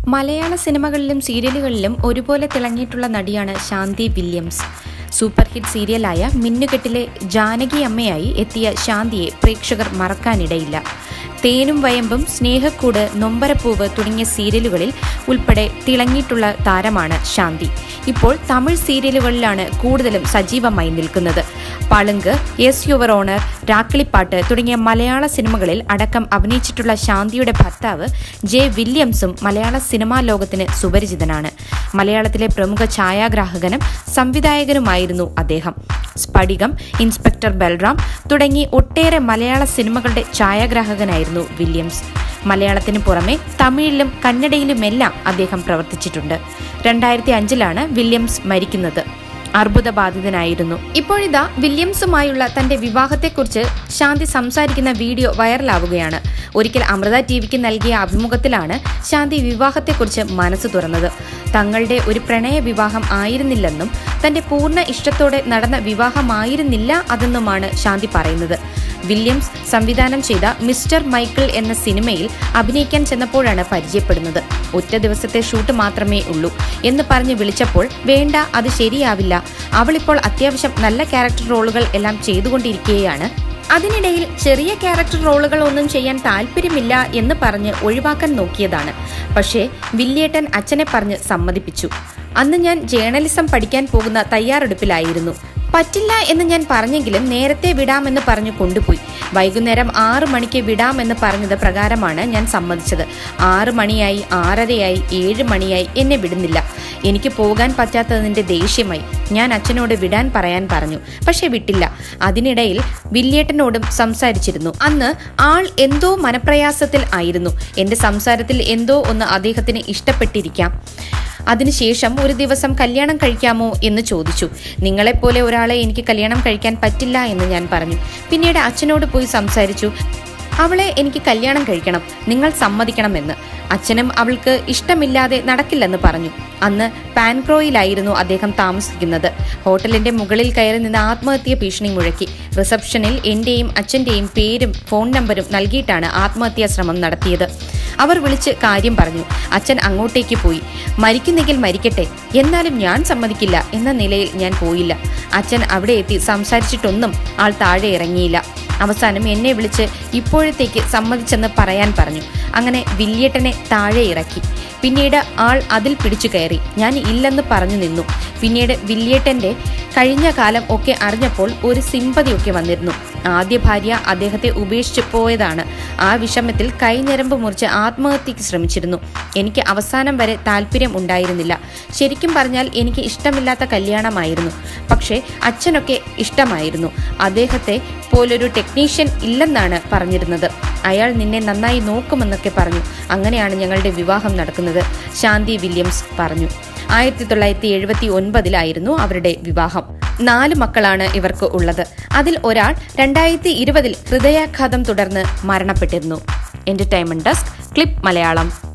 മലയാള സിനിമകളിലും സീരിയലുകളിലും ഒരുപോലെ തിളങ്ങിയിട്ടുള്ള നടിയാണ് ശാന്തി വില്യംസ് സൂപ്പർ ഹിറ്റ് സീരിയലായ മിന്നുകെട്ടിലെ ജാനകി അമ്മയായി എത്തിയ ശാന്തിയെ പ്രേക്ഷകർ മറക്കാനിടയില്ല തേനും വയമ്പും സ്നേഹക്കൂട് നൊമ്പരപ്പൂവ് തുടങ്ങിയ സീരിയലുകളിൽ ഉൾപ്പെടെ തിളങ്ങിയിട്ടുള്ള താരമാണ് ശാന്തി ഇപ്പോൾ തമിഴ് സീരിയലുകളിലാണ് കൂടുതലും സജീവമായി നിൽക്കുന്നത് Palunku yes your honour Rakkilipattu തുടങ്ങിയ മലയാള സിനിമകളിൽ അടക്കം അഭിനയിച്ചിട്ടുള്ള ശാന്തിയുടെ ഭർത്താവ് ജെ വില്യംസും മലയാള സിനിമാ ലോകത്തിന് സുപരിചിതനാണ് മലയാളത്തിലെ പ്രമുഖ ഛായാഗ്രാഹകനും സംവിധായകനുമായിരുന്നു അദ്ദേഹം സ്ഫടികം ഇൻസ്പെക്ടർ ബൽറാം തുടങ്ങി ഒട്ടേറെ മലയാള സിനിമകളുടെ ഛായാഗ്രാഹകനായിരുന്നു വില്യംസ് മലയാളത്തിന് പുറമെ തമിഴിലും കന്നഡയിലുമെല്ലാം അദ്ദേഹം പ്രവർത്തിച്ചിട്ടുണ്ട് രണ്ടായിരത്തി അഞ്ചിലാണ് വില്യംസ് മരിക്കുന്നത് അർബുദബാധിതനായിരുന്നു ഇപ്പോഴിതാ വില്യംസുമായുള്ള തന്റെ വിവാഹത്തെക്കുറിച്ച് ശാന്തി സംസാരിക്കുന്ന വീഡിയോ വൈറലാവുകയാണ് ഒരിക്കൽ അമൃത ടി വിക്ക് നൽകിയ അഭിമുഖത്തിലാണ് ശാന്തി വിവാഹത്തെക്കുറിച്ച് മനസ്സ് തുറന്നത് തങ്ങളുടെ ഒരു പ്രണയ വിവാഹം ആയിരുന്നില്ലെന്നും തന്റെ പൂർണ്ണ ഇഷ്ടത്തോടെ നടന്ന വിവാഹമായിരുന്നില്ല അതെന്നുമാണ് ശാന്തി പറയുന്നത് വില്യംസ് സംവിധാനം ചെയ്ത മിസ്റ്റർ മൈക്കിൾ എന്ന സിനിമയിൽ അഭിനയിക്കാൻ ചെന്നപ്പോഴാണ് പരിചയപ്പെടുന്നത് ഒറ്റ ദിവസത്തെ ഷൂട്ട് മാത്രമേ ഉള്ളൂ എന്ന് പറഞ്ഞ് വിളിച്ചപ്പോൾ വേണ്ട അത് ശരിയാവില്ല അവളിപ്പോൾ അത്യാവശ്യം നല്ല ക്യാരക്ടർ റോളുകൾ എല്ലാം ചെയ്തുകൊണ്ടിരിക്കുകയാണ് അതിനിടയിൽ ചെറിയ ക്യാരക്ടർ റോളുകൾ ഒന്നും ചെയ്യാൻ താല്പര്യമില്ല എന്ന് പറഞ്ഞ് ഒഴിവാക്കാൻ നോക്കിയതാണ് പക്ഷേ വില്യേട്ടൻ അച്ഛനെ പറഞ്ഞ് സമ്മതിപ്പിച്ചു അന്ന് ഞാൻ ജേർണലിസം പഠിക്കാൻ പോകുന്ന തയ്യാറെടുപ്പിലായിരുന്നു പറ്റില്ല എന്ന് ഞാൻ പറഞ്ഞെങ്കിലും നേരത്തെ വിടാമെന്ന് പറഞ്ഞു കൊണ്ടുപോയി വൈകുന്നേരം ആറ് മണിക്ക് വിടാമെന്ന് പറഞ്ഞത് പ്രകാരമാണ് ഞാൻ സമ്മതിച്ചത് ആറ് മണിയായി ആറരയായി ഏഴ് മണിയായി എന്നെ വിടുന്നില്ല എനിക്ക് പോകാൻ പറ്റാത്തതിന്റെ ദേഷ്യമായി ഞാൻ അച്ഛനോട് വിടാൻ പറയാൻ പറഞ്ഞു പക്ഷെ വിട്ടില്ല അതിനിടയിൽ വില്യേട്ടനോടും സംസാരിച്ചിരുന്നു അന്ന് ആൾ എന്തോ മനപ്രയാസത്തിൽ ആയിരുന്നു എന്റെ സംസാരത്തിൽ എന്തോ ഒന്ന് അദ്ദേഹത്തിന് ഇഷ്ടപ്പെട്ടിരിക്കാം അതിനുശേഷം ഒരു ദിവസം കല്യാണം കഴിക്കാമോ എന്ന് ചോദിച്ചു നിങ്ങളെപ്പോലെ ഒരാളെ എനിക്ക് കല്യാണം കഴിക്കാൻ പറ്റില്ല എന്ന് ഞാൻ പറഞ്ഞു പിന്നീട് അച്ഛനോട് പോയി സംസാരിച്ചു അവളെ എനിക്ക് കല്യാണം കഴിക്കണം നിങ്ങൾ സമ്മതിക്കണമെന്ന് അച്ഛനും അവൾക്ക് ഇഷ്ടമില്ലാതെ നടക്കില്ലെന്ന് പറഞ്ഞു അന്ന് പാൻക്രോയിലായിരുന്നു അദ്ദേഹം താമസിക്കുന്നത് ഹോട്ടലിന്റെ മുകളിൽ കയറി നിന്ന് ആത്മഹത്യ ഭീഷണി മുഴക്കി റിസപ്ഷനിൽ എന്റെയും അച്ഛന്റെയും പേരും ഫോൺ നമ്പരും നൽകിയിട്ടാണ് ആത്മഹത്യാ ശ്രമം നടത്തിയത് അവർ വിളിച്ച് കാര്യം പറഞ്ഞു അച്ഛൻ അങ്ങോട്ടേക്ക് പോയി മരിക്കുന്നെങ്കിൽ മരിക്കട്ടെ എന്നാലും ഞാൻ സമ്മതിക്കില്ല എന്ന നിലയിൽ ഞാൻ പോയില്ല അച്ഛൻ അവിടെ എത്തി സംസാരിച്ചിട്ടൊന്നും ആൾ താഴെ ഇറങ്ങിയില്ല അവസാനം എന്നെ വിളിച്ച് ഇപ്പോഴത്തേക്ക് സമ്മതിച്ചെന്ന് പറയാൻ പറഞ്ഞു അങ്ങനെ വില്യേട്ടനെ താഴെ ഇറക്കി പിന്നീട് ആൾ അതിൽ പിടിച്ചു കയറി ഞാൻ ഇല്ലെന്ന് പറഞ്ഞു നിന്നു പിന്നീട് വില്യേട്ടന്റെ കഴിഞ്ഞ കാലം ഒക്കെ അറിഞ്ഞപ്പോൾ ഒരു സിമ്പതിയൊക്കെ വന്നിരുന്നു ആദ്യ ഭാര്യ അദ്ദേഹത്തെ ഉപേക്ഷിച്ചു പോയതാണ് ആ വിഷമത്തിൽ കൈഞ്ഞരമ്പ് മുറിച്ച് ആത്മഹത്യക്ക് ശ്രമിച്ചിരുന്നു എനിക്ക് അവസാനം വരെ താല്പര്യം ഉണ്ടായിരുന്നില്ല ശരിക്കും പറഞ്ഞാൽ എനിക്ക് ഇഷ്ടമില്ലാത്ത കല്യാണമായിരുന്നു പക്ഷേ അച്ഛനൊക്കെ ഇഷ്ടമായിരുന്നു അദ്ദേഹത്തെ പോലൊരു ടെക്നീഷ്യൻ ഇല്ലെന്നാണ് പറഞ്ഞിരുന്നത് അയാൾ നിന്നെ നന്നായി നോക്കുമെന്നൊക്കെ പറഞ്ഞു അങ്ങനെയാണ് ഞങ്ങളുടെ വിവാഹം നടക്കുന്നത് ശാന്തി വില്യംസ് പറഞ്ഞു ആയിരത്തി തൊള്ളായിരത്തി എഴുപത്തി ഒൻപതിലായിരുന്നു അവരുടെ വിവാഹം നാല് മക്കളാണ് ഇവർക്ക് ഉള്ളത് അതിൽ ഒരാൾ രണ്ടായിരത്തി ഇരുപതിൽ ഹൃദയാഘാതം തുടർന്ന് മരണപ്പെട്ടിരുന്നു എന്റർടൈൻമെന്റ് ഡെസ്ക് ക്ലിപ്പ് മലയാളം